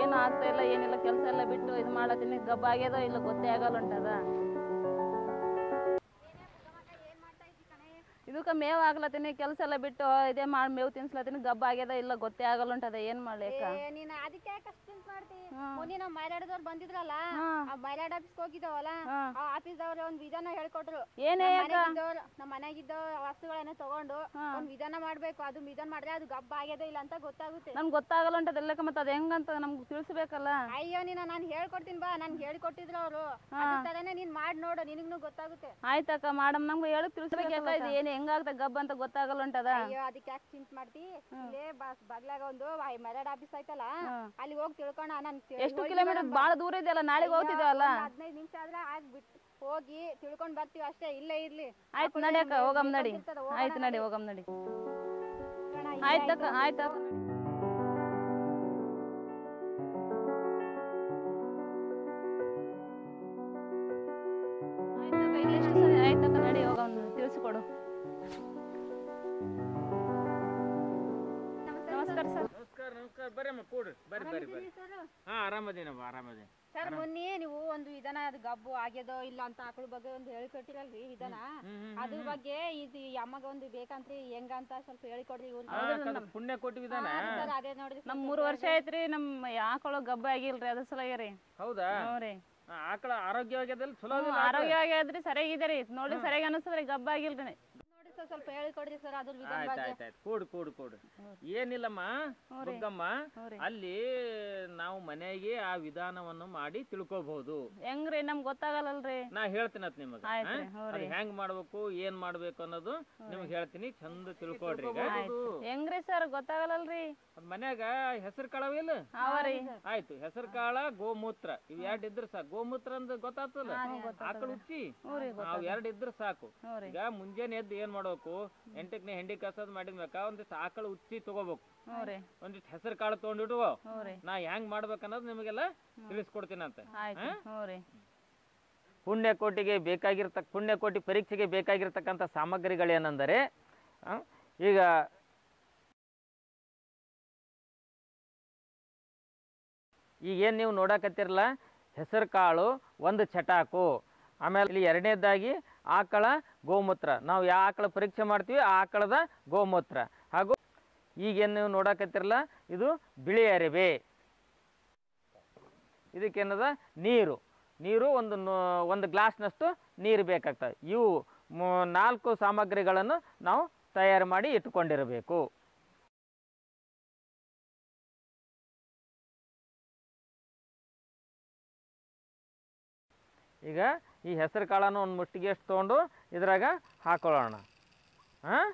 ಏನು ಆಗ್ತಾ ಇಲ್ಲ ಏನಿಲ್ಲ ಕೆಲಸ ಎಲ್ಲ ಬಿಟ್ಟು ಇದು ಮಾಡತ್ತೀನಿ ಗಬ್ಬ ಆಗ್ಯದೋ ಇಲ್ಲ ಗೊತ್ತೇ ಆಗಲ್ಲ ಉಂಟದ ಇದಕ್ಕೆ ಮೇವ್ ಆಗ್ಲತ್ತೀನಿ ಕೆಲಸ ಎಲ್ಲ ಬಿಟ್ಟು ಇದೇ ಮಾಡಿ ಮೇವು ತಿನ್ಸ್ಲತ್ತೀನಿ ಗಬ್ಬ ಆಗ್ಯದ ಇಲ್ಲ ಗೊತ್ತೇ ಆಗಲ್ಲ ಉಂಟದ ಏನ್ ಮಾಡ್ಲಿಕ್ಕ ಏ, ನೀನ್ ಅದಕ್ಕೆ ಯಾಕೆ ಅಷ್ಟು ಚಿಂತೆ ಮಾಡ್ತಿ ಮೊನ್ನೆ ನಾವು ಮೈಲಾಡದವ್ರು ಬಂದಿದ್ರಲ್ಲ ಆ ಮೈಲಾಡ್ ಆಫೀಸ್ಗೆ ಹೋಗಿದ್ದಾವಲ್ಲ ಆ ಆಫೀಸ್ದವ್ರು ಒಂದ್ ವಿಧಾನ ಹೇಳ್ಕೊಟ್ರು ಏನೇ ಮನೆಗಿದ್ದವ್ರು ನಮ್ಮ ಮನೆಗಿದ್ದ ವಸ್ತುಗಳನ್ನ ತಗೊಂಡು ಒಂದ್ ವಿಧಾನ ಮಾಡ್ಬೇಕು ಅದು ವಿಧಾನ ಮಾಡಿದ್ರೆ ಅದು ಗಬ್ಬ ಆಗ್ಯದ ಇಲ್ಲ ಅಂತ ಗೊತ್ತಾಗುತ್ತೆ ನಮ್ಗೆ ಗೊತ್ತಾಗಲ್ಲ ಉಂಟದ ಎಲ್ಲಕ್ಕ ಮತ್ತೆ ಅದ್ ಹೆಂಗಂತ ನಮ್ಗೆ ತಿಳಿಸ್ಬೇಕಲ್ಲ ಅಯ್ಯೋ ನೀನ ನಾನು ಹೇಳ್ಕೊಡ್ತೀನಿ ಬಾ ನನ್ಗೆ ಹೇಳ್ಕೊಟ್ಟಿದ್ರು ಅವರು ಅದ್ರ ತರನೇ ನೀನ್ ಮಾಡಿ ನೋಡು ನಿನಗೂ ಗೊತ್ತಾಗುತ್ತೆ ಆಯ್ತಕ್ಕ ಮಾಡಮ್ ನಮ್ಗೆ ಹೇಳಿ ತಿಳಿಸ್ಬೇಕು ಯಾಕ ಇದು ಏನು ಹೆಂಗಾಗ್ತ ಗಬ್ಬ ಅಂತ ಗೊತ್ತಾಗಲ್ಲ ಉಂಟದ ಅಯ್ಯೋ ಅದಕ್ಕೆ ಯಾಕೆ ಚಿಂತೆ ಮಾಡ್ತಿ ಇಲ್ಲೇ ಬಸ್ ಬಗ್ಲಾಗ ಒಂದು ಮೈಲಾಡ್ ಆಫೀಸ್ ಐತಲ್ಲ ಅಲ್ಲಿ ಹೋಗಿ ತಿಳ್ಕೊಣ ನಾನು ಎಷ್ಟು ಕಿಲೋಮೀಟರ್ ಭಾಳ ದೂರ ಇದೆಯಲ್ಲ ನಾಳೆಗೆ ಹೋಗ್ತಿದ್ದೇವಲ್ಲ ಹದಿನೈದು ನಿಮಿಷ ಆದ್ರೆ ಆಗ್ಬಿಟ್ಟು ಹೋಗಿ ತಿಳ್ಕೊಂಡ್ ಬರ್ತೀವಿ ಅಷ್ಟೇ ಇಲ್ಲೇ ಇರ್ಲಿ ಆಯ್ತು ನಡಿಯಕ್ಕ ಹೋಗಮ್ ನಡಿ ಇರ್ತದ, ಆಯ್ತು ನಡಿ ಹೋಗಮ್ ನಡಿ ಹೋಗೋಣ. ಆಯ್ತಕ್ಕ ಆಯ್ತಕ್ಕ ಆಯ್ತಕ್ಕ ಇಲ್ಲಿಷ್ಟು ಸರಿ ಆಯ್ತಕ್ಕ ನಡಿ ಹೋಗಮ್ ತಿಳಿಸಿಕೊಡು ನಮಸ್ಕಾರ ಸರ್ ನಮಸ್ಕಾರ ನಮಸ್ಕಾರ ಬರ್ರಮ್ಮ ಕೂಡ್ರಿ ಬರ್ರಿ ಬರ್ರಿ ಬರ್ರಿ ಹಾ ಆರಾಮದೇನಮ್ಮ ಆರಾಮದೇನಿ ಸರ್ ಮೊನ್ನೆ ನೀವು ಒಂದು ವಿಧಾನ ಅದು ಗಬ್ಬು ಆಗ್ಯದೋ ಇಲ್ಲ ಅಂತ ಆಕಳ ಬಗ್ಗೆ ಒಂದು ಹೇಳಿಕೊಟ್ಟಿರಲ್ರಿ ವಿಧಾನ ಅದ್ರ ಬಗ್ಗೆ ಇದು ಈ ಅಮ್ಮಗ ಒಂದು ಬೇಕಂತ್ರಿ ಹೆಂಗಂತ ಸ್ವಲ್ಪ ಹೇಳಿಕೊಡ್ರಿ ಇವ್ರಿಗೆ ಹಾ, ಕದ ಪುಣ್ಯ ಕೊಟ್ಟು ವಿಧಾನ ಸರ್ ಅದೇ ನೋಡ್ರಿ ನಮ್ ಮೂರು ವರ್ಷ ಆಯ್ತ್ರಿ ನಮ್ಮ ಯಾಕೊಳೋ ಗಬ್ಬ ಆಗಿಲ್ರಿ ಅದ್ರ ಸಲುವಾಗಿ ರೀ ಹೌದಾ ಹ್ಞೂ ರೀ ಹಾ, ಆಕಳ ಆರೋಗ್ಯವಾಗ್ಯದಲ್ಲಿ ಚಲೋ ಹ್ಞೂ, ಅದಿಲ್ಲ ಆಕಳ? ಆರೋಗ್ಯ ಆಗ್ಯದ್ರಿ ಸರಿಯಾಗಿದ್ದೀರಿ ನೋಡಿ ಸರಿಯಾಗಿ ಅನಿಸ್ತದ್ರಿ ಗಬ್ಬ ಆಗಿಲ್ರಿ ನೋಡಿ ಸರ್ ಸ್ವಲ್ಪ ಹೇಳಿಕೊಡ್ರಿ ಸರ್ ಅದ್ರ ವಿಧಾನ ಆಯ್ತ್ ಬಗ್ಗೆ ಆಯ್ತ್ ಆಯ್ತ್ ಕೂಡು ಕೂಡು ಕೂಡು ಏನಿಲ್ಲಮ್ಮ ದುಗ್ಗಮ್ಮ ಅಲ್ಲಿ ನಾವು ಮನೆಗೆ ಆ ವಿಧಾನವನ್ನು ಮಾಡಿ ತಿಳ್ಕೊಬಹುದು ಹೆಂಗ್ರಿ ನಮ್ಗೆ ಗೊತ್ತಾಗಲ್ಲಲ್ರಿ ನಾ ಹೇಳ್ತೀನತ್ ನಿಮಗ ಆಯ್ತ್ರಿ, ಹ್ಞೂ ಅದ್ ಹೆಂಗ್ ಮಾಡ್ಬೇಕು ಏನ್ ಮಾಡ್ಬೇಕು ಅನ್ನೋದು ನಿಮ್ಗೆ ಹೇಳ್ತೀನಿ ಚಂದ ತಿಳ್ಕೊಳ್ರಿ ಈಗ. ಹೆಂಗ್ರಿ ಸರ್ ಗೊತ್ತಾಗಲ್ಲಲ್ರಿ ಅದ್ ಮನ್ಯಾಗ ಹೆಸರು ಕಾಳವಿಲ್ಲ ಅವರಿ ಆಯ್ತು ಹೆಸರು ಕಾಳ ಗೋಮೂತ್ರ ಇವ್ ಎರಡ್ ಇದ್ರ ಸಾಕು ಗೋಮೂತ್ರ ಅಂದ್ ಗೊತ್ತಾಗ್ತಲ್ಲ ಆಕಳ ಉಚ್ಚಿ ಅವ್ ಎರಡ್ ಇದ್ರ ಸಾಕು ಈಗ ಮುಂಜಾನೆ ಎದ್ದು ಏನ್ ಮಾಡ್ಬೇಕು ಎಂಟಕ್ನೆ ಹೆಂಡಿ ಕಸದ್ ಮಾಡಿದ್ಮ್ಯಾಕ ಒಂದಿಷ್ಟು ಆಕಳ ಉಚ್ಚಿ ತಗೋಬೇಕು ಹ್ಞೂ ರೀ ಒಂದಿಷ್ಟು ಹೆಸರು ಕಾಳು ತಗೊಂಡಿಟ್ಕೋ ಹ್ಞೂ ರೀ ನಾ ಹೆಂಗ್ ಮಾಡ್ಬೇಕನ್ನೋದು ನಿಮಗೆಲ್ಲ ತಿಳಿಸ್ಕೊಡ್ತೀನಂತ ಆಯ್ತು ಹ್ಞೂ ರೀ ಪುಣ್ಯಕೋಟಿಗೆ ಬೇಕಾಗಿರ್ತಕ್ಕ ಪುಣ್ಯಕೋಟಿ ಪರೀಕ್ಷೆಗೆ ಬೇಕಾಗಿರ್ತಕ್ಕಂಥ ಸಾಮಗ್ರಿಗಳೇನೆಂದರೆ ಆ, ಈಗ ಈಗೇನು ನೀವು ನೋಡಕತ್ತಿರಲ್ಲ ಹೆಸರು ಕಾಳು ಒಂದು ಚಟಾಕು ಆಮೇಲೆ ಇಲ್ಲಿ ಎರಡನೇದಾಗಿ ಆಕಳ ಗೋಮೂತ್ರ ನಾವು ಯಾವ ಆಕಳ ಪರೀಕ್ಷೆ ಮಾಡ್ತೀವಿ ಆ ಆಕಳದ ಗೋಮೂತ್ರ ಹಾಗೂ ಈಗೇನು ನೀವು ನೋಡಕತ್ತಿರಲ್ಲ ಇದು ಬಿಳಿ ಅರಿವೆ ಇದಕ್ಕೇನದ ನೀರು ನೀರು ಒಂದು ನೂ- ಒಂದು ಗ್ಲಾಸ್ನಷ್ಟು ನೀರು ಬೇಕಾಗ್ತದೆ ಇವು ಮೂ- ನಾಲ್ಕು ಸಾಮಗ್ರಿಗಳನ್ನು ನಾವು ತಯಾರು ಮಾಡಿ ಇಟ್ಕೊಂಡಿರಬೇಕು ಈಗ ಈ ಹೆಸರು ಕಾಳನ್ನು ಒಂದು ಮುಷ್ಟಿಗೆ ಅಷ್ಟು ತೊಗೊಂಡು ಇದ್ರಾಗ ಹಾಕೊಳ್ಳೋಣ ಹಾಂ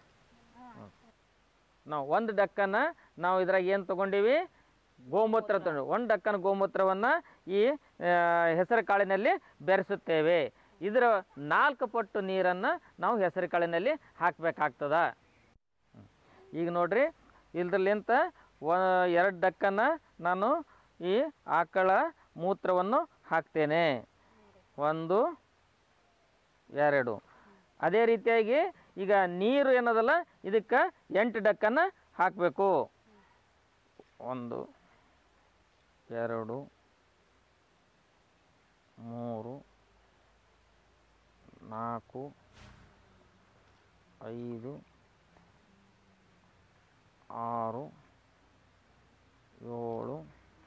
ನಾವು ಒಂದು ಡಕ್ಕನ್ನು ನಾವು ಇದ್ರಾಗ ಏನು ತೊಗೊಂಡಿವಿ ಗೋಮೂತ್ರ ತಗೊಂಡು ಒಂದು ಡಕ್ಕನ ಗೋಮೂತ್ರವನ್ನು ಈ ಆ, ಹೆಸರು ಕಾಳಿನಲ್ಲಿ ಬೆರೆಸುತ್ತೇವೆ ಇದರ ನಾಲ್ಕು ಪಟ್ಟು ನೀರನ್ನು ನಾವು ಹೆಸರು ಕಾಳಿನಲ್ಲಿ ಹಾಕಬೇಕಾಗ್ತದ ಈಗ ನೋಡ್ರಿ ಇದ್ರಲ್ಲಿಂತ ಎರಡು ಡಕ್ಕನ್ನು ನಾನು ಈ ಆಕಳ ಮೂತ್ರವನ್ನು ಹಾಕ್ತೇನೆ ಒಂದು ಎರಡು ಅದೇ ರೀತಿಯಾಗಿ ಈಗ ನೀರು ಏನದಲ್ಲ ಇದಕ್ಕೆ ಎಂಟು ಡಕ್ಕನ್ನು ಹಾಕಬೇಕು ಒಂದು ಎರಡು ಮೂರು ನಾಲ್ಕು ಐದು ಆರು ಏಳು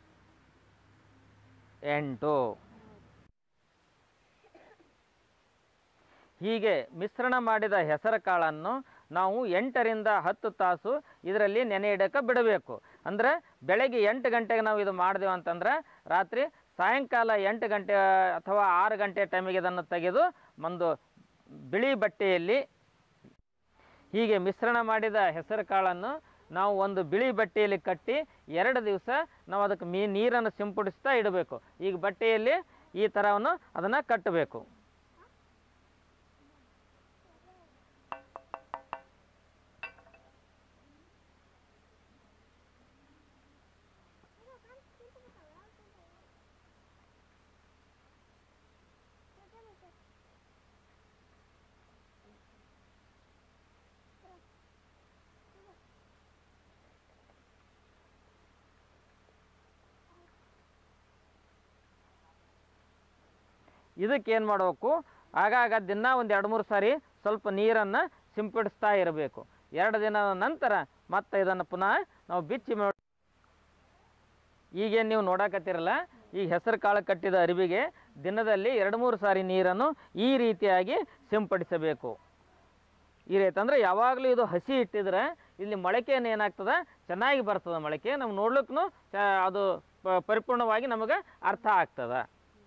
ಎಂಟು ಹೀಗೆ ಮಿಶ್ರಣ ಮಾಡಿದ ಹೆಸರು ಕಾಳನ್ನು ನಾವು ಎಂಟರಿಂದ ಹತ್ತು ತಾಸು ಇದರಲ್ಲಿ ನೆನೆ ಇಡಕ್ಕೆ ಬಿಡಬೇಕು ಅಂದರೆ ಬೆಳಗ್ಗೆ ಎಂಟು ಗಂಟೆಗೆ ನಾವು ಇದು ಮಾಡಿದೆವು ಅಂತಂದ್ರೆ ರಾತ್ರಿ ಸಾಯಂಕಾಲ ಎಂಟು ಗಂಟೆ ಅಥವಾ ಆರು ಗಂಟೆ ಟೈಮಿಗೆ ಇದನ್ನು ತೆಗೆದು ಒಂದು ಬಿಳಿ ಬಟ್ಟೆಯಲ್ಲಿ ಹೀಗೆ ಮಿಶ್ರಣ ಮಾಡಿದ ಹೆಸರು ಕಾಳನ್ನು ನಾವು ಒಂದು ಬಿಳಿ ಬಟ್ಟೆಯಲ್ಲಿ ಕಟ್ಟಿ ಎರಡು ದಿವಸ ನಾವು ಅದಕ್ಕೆ ಮೀ ನೀರನ್ನು ಸಿಂಪಡಿಸ್ತಾ ಇಡಬೇಕು ಈಗ ಬಟ್ಟೆಯಲ್ಲಿ ಈ ಥರವನ್ನು ಅದನ್ನು ಕಟ್ಟಬೇಕು ಇದಕ್ಕೆ ಏನು ಮಾಡಬೇಕು ಆಗಾಗ ದಿನ ಒಂದು ಎರಡು ಮೂರು ಸಾರಿ ಸ್ವಲ್ಪ ನೀರನ್ನು ಸಿಂಪಡಿಸ್ತಾ ಇರಬೇಕು ಎರಡು ದಿನದ ನಂತರ ಮತ್ತೆ ಇದನ್ನು ಪುನಃ ನಾವು ಬಿಚ್ಚಿ ಮಾಡಿ ಈಗೇನು ನೀವು ನೋಡಕತ್ತೀರಲ್ಲ ಈ ಹೆಸರು ಕಾಳು ಕಟ್ಟಿದ ಅರಿವಿಗೆ ದಿನದಲ್ಲಿ ಎರಡು ಮೂರು ಸಾರಿ ನೀರನ್ನು ಈ ರೀತಿಯಾಗಿ ಸಿಂಪಡಿಸಬೇಕು ಈ ರೀತಿ ಅಂದರೆ ಯಾವಾಗಲೂ ಇದು ಹಸಿ ಇಟ್ಟಿದ್ರೆ ಇಲ್ಲಿ ಮೊಳಕೆಯನ್ನು ಏನಾಗ್ತದೆ ಚೆನ್ನಾಗಿ ಬರ್ತದೆ ಮೊಳಕೆ ನಮ್ಗೆ ನೋಡ್ಲಿಕ್ಕೂ ಚ ಅದು ಪ- ಪರಿಪೂರ್ಣವಾಗಿ ನಮಗೆ ಅರ್ಥ ಆಗ್ತದೆ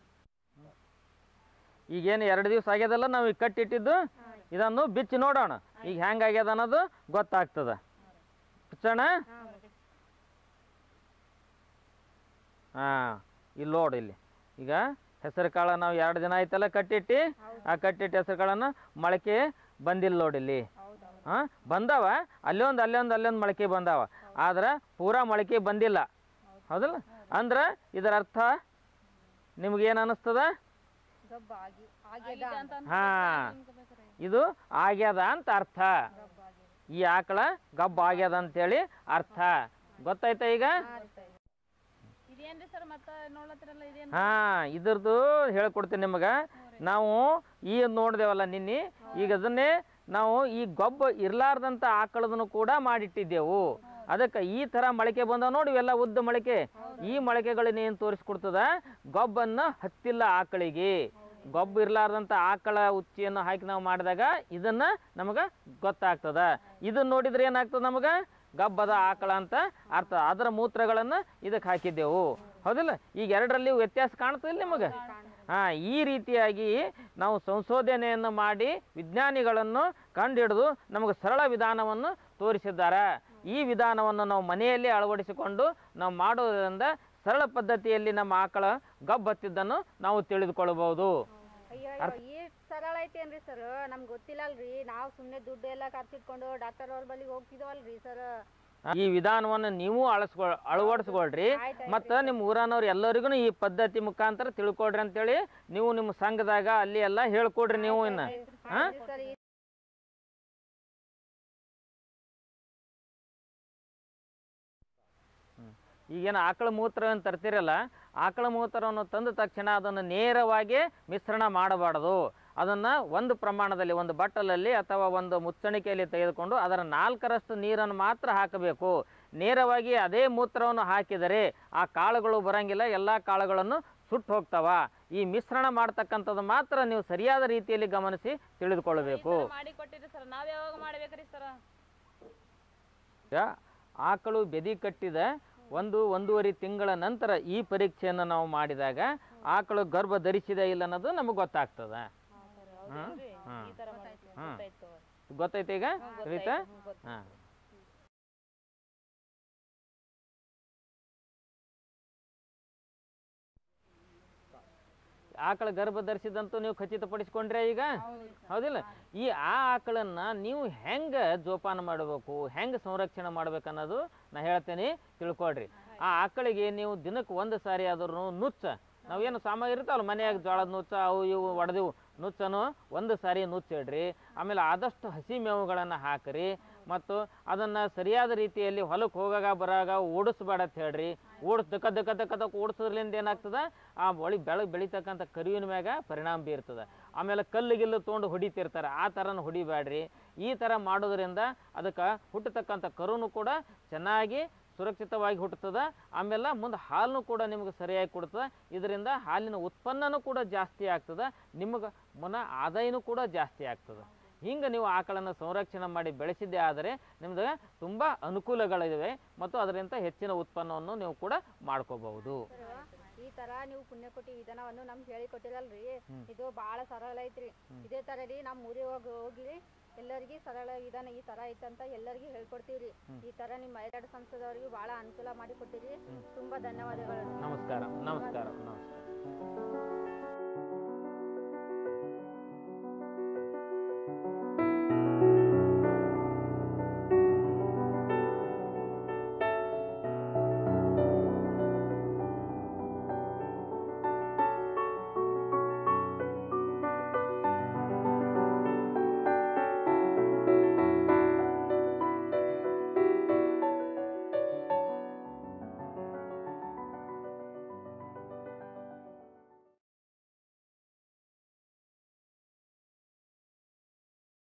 ಈಗೇನು ಎರಡು ದಿವಸ ಆಗ್ಯದಲ್ಲ ನಾವು ಈಗ ಕಟ್ಟಿಟ್ಟಿದ್ದು ಇದನ್ನು ಬಿಚ್ಚಿ ನೋಡೋಣ ಈಗ ಹೆಂಗಾಗ್ಯದ ಅನ್ನೋದು ಗೊತ್ತಾಗ್ತದೆ ಬಿಚ್ಚೋಣ ಹಾಂ ಇಲ್ಲಿ ನೋಡು ಇಲ್ಲಿ ಈಗ ಹೆಸರು ಕಾಳು ನಾವು ಎರಡು ದಿನ ಆಯ್ತಲ್ಲ ಕಟ್ಟಿಟ್ಟು ಆ ಕಟ್ಟಿಟ್ಟು ಹೆಸರು ಕಾಳನ್ನು ಮೊಳಕೆ ಬಂದಿಲ್ಲ ನೋಡಿ ಇಲ್ಲಿ ಹಾಂ ಬಂದಾವ ಅಲ್ಲೊಂದು ಅಲ್ಲೊಂದು ಅಲ್ಲೊಂದು ಮೊಳಕೆ ಬಂದಾವ ಆದ್ರೆ ಪೂರಾ ಮೊಳಕೆ ಬಂದಿಲ್ಲ ಹೌದಲ್ಲ ಅಂದ್ರೆ ಇದರ ಅರ್ಥ ನಿಮ್ಗೇನು ಅನ್ನಿಸ್ತದ ಗಬ್ಬ ಆಗಿ ಆಗ್ಯದ ಅಂತ ಹಾಂ ಇದು ಆಗ್ಯದ ಅಂತ ಅರ್ಥ ಈ ಆಕಳ ಗಬ್ಬ ಆಗ್ಯದ ಅಂತೇಳಿ ಅರ್ಥ ಗೊತ್ತಾಯ್ತಾ ಈಗ ಇದೇನ್ರಿ ಸರ್ ಮತ್ತೆ ನೋಡ್ಲತ್ತಿರಲ್ಲ ಇದೇನ್ ಹಾ ಇದ್ರದ್ದು ಹೇಳ್ಕೊಡ್ತೀನಿ ನಿಮಗೆ ನಾವು ಈ ನೋಡ್ದೇವಲ್ಲ ನಿನ್ನೆ ಈಗ ಅದನ್ನೇ ನಾವು ಈ ಗೊಬ್ಬ ಇರ್ಲಾರ್ದಂಥ ಆಕಳದನ್ನು ಕೂಡ ಮಾಡಿಟ್ಟಿದ್ದೆವು ಅದಕ್ಕೆ ಈ ಥರ ಮೊಳಕೆ ಬಂದಾವ ನೋಡಿ ಇವೆಲ್ಲ ಉದ್ದ ಮೊಳಕೆ ಈ ಮೊಳಕೆಗಳನ್ನ ಏನು ತೋರಿಸ್ಕೊಡ್ತದ ಗೊಬ್ಬನ್ನು ಹತ್ತಿಲ್ಲ ಆಕಳಿಗೆ ಗೊಬ್ಬ ಇರ್ಲಾರ್ದಂಥ ಆಕಳ ಉಚ್ಚಿಯನ್ನು ಹಾಕಿ ನಾವು ಮಾಡಿದಾಗ ಇದನ್ನ ನಮಗೆ ಗೊತ್ತಾಗ್ತದ ಇದನ್ನ ನೋಡಿದ್ರೆ ಏನಾಗ್ತದೆ ನಮಗೆ ಗಬ್ಬದ ಆಕಳ ಅಂತ ಅರ್ಥ ಅದರ ಮೂತ್ರಗಳನ್ನು ಇದಕ್ಕೆ ಹಾಕಿದ್ದೆವು ಹೌದಿಲ್ಲ ಈಗ ಎರಡರಲ್ಲಿ ವ್ಯತ್ಯಾಸ ಕಾಣ್ತದಿಲ್ಲ ನಿಮಗೆ ಹಾಂ ಈ ರೀತಿಯಾಗಿ ನಾವು ಸಂಶೋಧನೆಯನ್ನು ಮಾಡಿ ವಿಜ್ಞಾನಿಗಳನ್ನು ಕಂಡುಹಿಡಿದು ನಮಗೆ ಸರಳ ವಿಧಾನವನ್ನು ತೋರಿಸಿದ್ದಾರೆ ಈ ವಿಧಾನವನ್ನು ನಾವು ಮನೆಯಲ್ಲಿ ಅಳವಡಿಸಿಕೊಂಡು ನಾವು ಮಾಡೋದ್ರಿಂದ ಸರಳ ಪದ್ಧತಿಯಲ್ಲಿ ನಮ್ಮ ಆಕಳ ಗಬ್ಬು ಹತ್ತಿದ್ದನ್ನು ನಾವು ತಿಳಿದುಕೊಳ್ಳಬಹುದು ಅಯ್ಯೋ ಅಯ್ಯೋ ಈ ಸರಳ ಐತೇನ್ರಿ ಸರ್ ನಮ್ಗೆ ಗೊತ್ತಿಲ್ಲ ಅಲ್ರಿ ನಾವು ಸುಮ್ಮನೆ ದುಡ್ಡು ಎಲ್ಲ ಖರ್ಚಿಟ್ಕೊಂಡು ಡಾಕ್ಟರ್ ಅವ್ರ ಬಳಿಗೆ ಹೋಗ್ತಿದವಲ್ರಿ ಸರ್ ಈ ವಿಧಾನವನ್ನು ನೀವು ಅಳಸ್ಕೊ ಅಳವಡಿಸ್ಕೊಳ್ರಿ ಆಯ್ತು ಮತ್ತು ನಿಮ್ಮ ಊರನವ್ರು ಎಲ್ಲರಿಗೂ ಈ ಪದ್ಧತಿ ಮುಖಾಂತರ ತಿಳ್ಕೊಳ್ರಿ ಅಂತೇಳಿ ನೀವು ನಿಮ್ಮ ಸಂಘದಾಗ ಅಲ್ಲಿ ಎಲ್ಲ ಹೇಳ್ಕೊಡ್ರಿ ನೀವು ಇನ್ನು ಹಾಂ ಸರ್ ಈ ಈಗೇನು ಆಕಳ ಮೂತ್ರ ಅಂತ ತರ್ತೀರಲ್ಲ ಆಕಳ ಮೂತ್ರವನ್ನು ತಂದ ತಕ್ಷಣ ಅದನ್ನು ನೇರವಾಗಿ ಮಿಶ್ರಣ ಮಾಡಬಾರ್ದು ಅದನ್ನು ಒಂದು ಪ್ರಮಾಣದಲ್ಲಿ ಒಂದು ಬಟ್ಟಲಲ್ಲಿ ಅಥವಾ ಒಂದು ಮುಚ್ಚಣಿಕೆಯಲ್ಲಿ ತೆಗೆದುಕೊಂಡು ಅದರ ನಾಲ್ಕರಷ್ಟು ನೀರನ್ನು ಮಾತ್ರ ಹಾಕಬೇಕು ನೇರವಾಗಿ ಅದೇ ಮೂತ್ರವನ್ನು ಹಾಕಿದರೆ ಆ ಕಾಳುಗಳು ಬರಂಗಿಲ್ಲ ಎಲ್ಲ ಕಾಳುಗಳನ್ನು ಸುಟ್ಟು ಹೋಗ್ತಾವ ಈ ಮಿಶ್ರಣ ಮಾಡ್ತಕ್ಕಂಥದ್ದು ಮಾತ್ರ ನೀವು ಸರಿಯಾದ ರೀತಿಯಲ್ಲಿ ಗಮನಿಸಿ ತಿಳಿದುಕೊಳ್ಳಬೇಕು ಮಾಡಿ ಕೊಟ್ಟಿರಿ ಸರ್ ನಾವ್ ಯಾವಾಗ ಮಾಡ್ಬೇಕ್ರಿ ಸರ್ ಈಗ ಆಕಳು ಬೆದಿ ಕಟ್ಟಿದ ಒಂದು ಒಂದೂವರೆ ತಿಂಗಳ ನಂತರ ಈ ಪರೀಕ್ಷೆಯನ್ನು ನಾವು ಮಾಡಿದಾಗ ಆಕಳು ಗರ್ಭ ಧರಿಸಿದೆ ಇಲ್ಲ ಅನ್ನೋದು ನಮಗೆ ಗೊತ್ತಾಗ್ತದೆ ಹ್ಮ್? ಹ್ಮ್. ಈ ತರ ಮಾಡಿ ಹ್ಮ್. ಗೊತ್ತಾಯ್ತು ಗೊತ್ತೈತೆ ಈಗ ತಿಳಿತಾ ಹಾಂ ಆಕಳ ಗರ್ಭ ಧರಿಸಿದಂತೂ ನೀವು ಖಚಿತಪಡಿಸ್ಕೊಂಡ್ರೆ ಈಗ ಹೌದಿಲ್ಲ ಈ ಆ ಆಕಳನ್ನ ನೀವು ಹೆಂಗೆ ಜೋಪಾನ ಮಾಡಬೇಕು ಹೆಂಗೆ ಸಂರಕ್ಷಣೆ ಮಾಡ್ಬೇಕು ಅನ್ನೋದು ನಾ ಹೇಳ್ತೇನೆ ತಿಳ್ಕೊಳ್ರಿ ಆ ಆಕಳಿಗೆ ನೀವು ದಿನಕ್ಕೆ ಒಂದು ಸಾರಿ ಆದ್ರೂ ನುಚ್ಚ ನಾವೇನು ಸಾಮಾನು ಇರ್ತಾವಲ್ಲ ಮನೆಯಾಗ ಜೋಳದ ನುಚ್ಚ ಅವು ಇವು ಒಡೆದಿವು ನುಚ್ಚನು ಒಂದು ಸಾರಿ ನುಚ್ಚಿಡ್ರಿ ಆಮೇಲೆ ಆದಷ್ಟು ಹಸಿ ಮೇವುಗಳನ್ನು ಹಾಕಿರಿ ಮತ್ತು ಅದನ್ನು ಸರಿಯಾದ ರೀತಿಯಲ್ಲಿ ಹೊಲಕ್ಕೆ ಹೋಗಾಗ ಬರಾಗ ಓಡಿಸ್ಬೇಡ ಅಂತ ಹೇಳ್ರಿ ಓಡಿಸ್ ದಕ್ಕ ದಕ್ಕ ದಕ್ಕ ದಕ್ಕ ಓಡಿಸೋದ್ರಿಂದ ಏನಾಗ್ತದೆ ಆ ಒಳಿ ಬೆಳಗ್ಗೆ ಬೆಳಿತಕ್ಕಂಥ ಕರಿವಿನ ಮ್ಯಾಗ ಪರಿಣಾಮ ಬೀರ್ತದೆ ಆಮೇಲೆ ಕಲ್ಲು ಗಿಲ್ಲು ತೊಗೊಂಡು ಹೊಡಿತಿರ್ತಾರೆ ಆ ಥರನ ಹೊಡಿಬೇಡ್ರಿ ಈ ಥರ ಮಾಡೋದ್ರಿಂದ ಅದಕ್ಕೆ ಹುಟ್ಟತಕ್ಕಂಥ ಕರುನು ಕೂಡ ಚೆನ್ನಾಗಿ ಸುರಕ್ಷಿತವಾಗಿ ಹುಟ್ಟುತ್ತದೆ ಆಮೇಲೆ ಮುಂದೆ ಹಾಲನ್ನು ಕೂಡ ನಿಮಗೆ ಸರಿಯಾಗಿ ಕೊಡ್ತದೆ ಇದರಿಂದ ಹಾಲಿನ ಉತ್ಪನ್ನನೂ ಕೂಡ ಜಾಸ್ತಿ ಆಗ್ತದೆ ನಿಮಗೆ ಮುನ ಆದಾಯನೂ ಕೂಡ ಜಾಸ್ತಿ ಆಗ್ತದೆ ಹಿಂಗೆ ನೀವು ಆಕಳನ್ನು ಸಂರಕ್ಷಣೆ ಮಾಡಿ ಬೆಳೆಸಿದ್ದೇ ಆದರೆ ನಿಮ್ಗೆ ತುಂಬ ಅನುಕೂಲಗಳಿವೆ ಮತ್ತು ಅದರಿಂದ ಹೆಚ್ಚಿನ ಉತ್ಪನ್ನವನ್ನು ನೀವು ಕೂಡ ಮಾಡ್ಕೋಬಹುದು ಈ ತರ ನೀವು ಪುಣ್ಯಕೋಟಿ ವಿಧಾನವನ್ನು ನಮ್ಗೆ ಹೇಳಿ ಕೊಟ್ಟಿರಲ್ರಿ ಇದು ಬಹಳ ಸರಳ ಐತ್ರಿ ಇದೇ ತರ ರೀ ನಮ್ಮ ಊರಿಗೆ ಹೋಗಿ ಹೋಗಿ ಎಲ್ಲರಿಗೆ ಸರಳ ವಿಧಾನ ಈ ತರ ಐತಂತ ಎಲ್ಲರಿಗೂ ಹೇಳ್ಕೊಡ್ತೀವ್ರಿ ಈ ತರ ನಿಮ್ಮ ಮೈರಾಡ್ ಸಂಸ್ಥೆದವ್ರಿಗೆ ಬಹಳ ಅನುಕೂಲ ಮಾಡಿ ಕೊಟ್ಟಿರಿ ತುಂಬಾ ಧನ್ಯವಾದಗಳು ನಮಸ್ಕಾರ ನಮಸ್ಕಾರ ನಮಸ್ಕಾರ